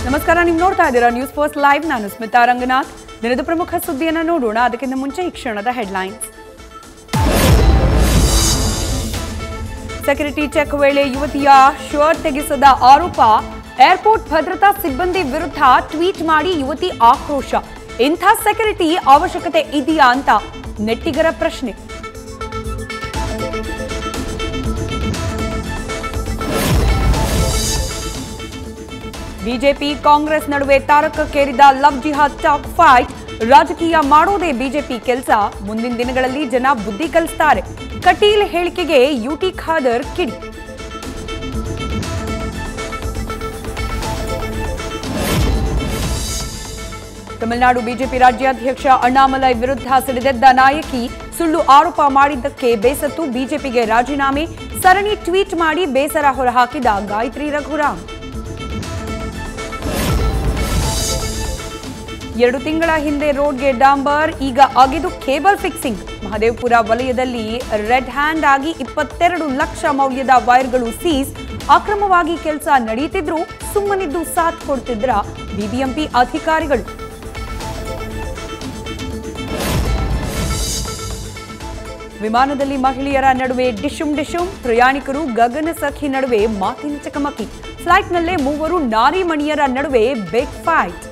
ನಮಸ್ಕಾರ ನೀವು ನೋಡ್ತಾ ಇದ್ದೀರಾ ನ್ಯೂಸ್ ಫಸ್ಟ್ ಲೈವ್ ನಾನು ಸ್ಮಿತಾ ರಂಗನಾಥ್ ದಿನದ ಪ್ರಮುಖ ಸುದ್ದಿಯನ್ನು ನೋಡೋಣ ಅದಕ್ಕಿಂತ ಮುಂಚೆ ಈ ಕ್ಷಣದ ಹೆಡ್ಲೈನ್ಸ್ ಸೆಕ್ಯೂರಿಟಿ ಚೆಕ್ ವೇಳೆ ಯುವತಿಯ ಶರ್ಟ್ ತೆಗೆಸದ ಆರೋಪ ಏರ್ಪೋರ್ಟ್ ಭದ್ರತಾ ಸಿಬ್ಬಂದಿ ವಿರುದ್ಧ ಟ್ವೀಟ್ ಮಾಡಿ ಯುವತಿ ಆಕ್ರೋಶ ಇಂಥ ಸೆಕ್ಯೂರಿಟಿ ಅವಶ್ಯಕತೆ ಇದೆಯಾ ಅಂತ ನೆಟ್ಟಿಗರ ಪ್ರಶ್ನೆ ಬಿಜೆಪಿ ಕಾಂಗ್ರೆಸ್ ನಡುವೆ ತಾರಕಕ್ಕೇರಿದ ಲವ್ ಜಿಹಾದ್ ಟಾಕ್ ಫೈಟ್ ರಾಜಕೀಯ ಮಾಡೋದೇ ಬಿಜೆಪಿ ಕೆಲಸ ಮುಂದಿನ ದಿನಗಳಲ್ಲಿ ಜನ ಬುದ್ಧಿ ಕಲಿಸ್ತಾರೆ ಕಟೀಲ್ ಹೇಳಿಕೆಗೆ ಯುಟಿ ಖಾದರ್ ಕಿಡಿ ತಮಿಳುನಾಡು ಬಿಜೆಪಿ ರಾಜ್ಯಾಧ್ಯಕ್ಷ ಅಣ್ಣಾಮಲೈ ವಿರುದ್ಧ ಸಿಡಿದೆದ್ದ ನಾಯಕಿ ಸುಳ್ಳು ಆರೋಪ ಮಾಡಿದ್ದಕ್ಕೆ ಬೇಸತ್ತು ಬಿಜೆಪಿಗೆ ರಾಜೀನಾಮೆ ಸರಣಿ ಟ್ವೀಟ್ ಮಾಡಿ ಬೇಸರ ಹೊರಹಾಕಿದ ಗಾಯತ್ರಿ ರಘುರಾಮ್ ಎರಡು ತಿಂಗಳ ಹಿಂದೆ ರೋಡ್ಗೆ ಡಾಂಬರ್ ಈಗ ಅಗೆದು ಕೇಬಲ್ ಫಿಕ್ಸಿಂಗ್ ಮಹದೇವಪುರ ವಲಯದಲ್ಲಿ ರೆಡ್ ಹ್ಯಾಂಡ್ ಆಗಿ ಇಪ್ಪತ್ತೆರಡು ಲಕ್ಷ ಮೌಲ್ಯದ ವೈರ್ಗಳು ಸೀಸ್ ಅಕ್ರಮವಾಗಿ ಕೆಲಸ ನಡೀತಿದ್ರು ಸುಮ್ಮನಿದ್ದು ಸಾಥ್ ಕೊಡ್ತಿದ್ರ ಬಿಬಿಎಂಪಿ ಅಧಿಕಾರಿಗಳು ವಿಮಾನದಲ್ಲಿ ಮಹಿಳೆಯರ ನಡುವೆ ಡಿಶುಮ್ ಡಿಶುಮ್ ಪ್ರಯಾಣಿಕರು ಗಗನ ಸಖಿ ನಡುವೆ ಮಾತಿನ ಚಕಮಕಿ ಫ್ಲೈಟ್ನಲ್ಲೇ ಮೂವರು ನಾರಿ ಮಣಿಯರ ನಡುವೆ ಬಿಗ್ ಫೈಟ್